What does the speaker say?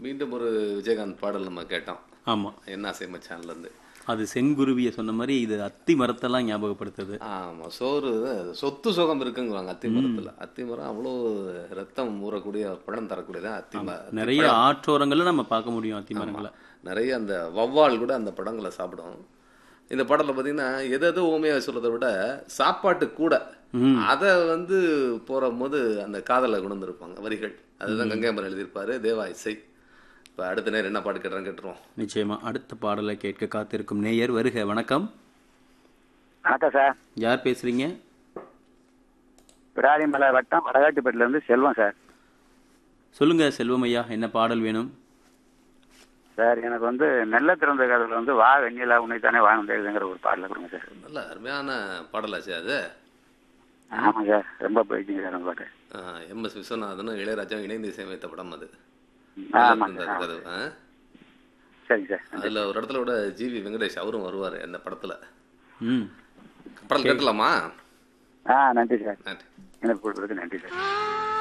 மீண்டும் ஒரு விஜயகாந்த் பாடல் நம்ம கேட்டோம் ஆமா என்ன ஆசை மச்சான்ல இருந்து அது செங்குருவிய சொன்ன மாதிரி இது அத்தி மரத்தெல்லாம் ஞாபகப்படுத்துது ஆமா சோறு சொத்து சுகம் இருக்குங்குவாங்க அத்தி மரத்துல அத்தி மரம் அவ்வளோ ரத்தம் ஊறக்கூடிய பழம் தரக்கூடியதான் அத்தி மரம் நிறைய ஆற்றோரங்கள்ல நம்ம பார்க்க முடியும் அத்தி மரங்களை நிறைய அந்த வவ்வால் கூட அந்த பழங்களை சாப்பிடும் இந்த படத்துல பாத்தீங்கன்னா எது எது ஊமையா சொல்றதை விட சாப்பாட்டு கூட அதை வந்து போற போது அந்த காதலை கொண்டு வந்திருப்பாங்க வரிகள் அதுதான் கங்கைமரன் எழுதியிருப்பாரு தேவா இசை இப்ப அடுத்த நேரம் என்ன பாட்டு கேட்டுறான்னு கேட்டுருவோம் நிச்சயமா அடுத்த பாடலை கேட்க காத்திருக்கும் நேயர் வருக வணக்கம் வணக்கம் சார் யார் பேசுறீங்க விராலிமலை வட்டம் வடகாட்டுப்பேட்டில இருந்து செல்வம் சார் சொல்லுங்க செல்வம் ஐயா என்ன பாடல் வேணும் சார் எனக்கு வந்து நெல்ல திறந்த கதையில் வந்து வா வெண்ணிலா உன்னை தானே வாழ்ந்தேங்கிற ஒரு பாடலை கொடுங்க சார் நல்ல அருமையான பாடலாச்சு அது ஆமாம் சார் ரொம்ப போயிடுச்சுங்க சார் அந்த பாட்டு எம் எஸ் விஸ்வநாதனும் இளையராஜாவும் இணைந்து இசையமைத்த படம் அது ஆமாங்க அந்த சார் கதை, ஆ? சரிங்க சார் அதுல ஒரு இடத்துல கூட ஜிவி வெங்கடேஷ் அவரும் வருவாரு அந்த படத்துல ம் படம் கேட்டலாமா ஆ நன்றி சார் நன்றி எனக்கு கொடுக்குறதுக்கு நன்றி சார்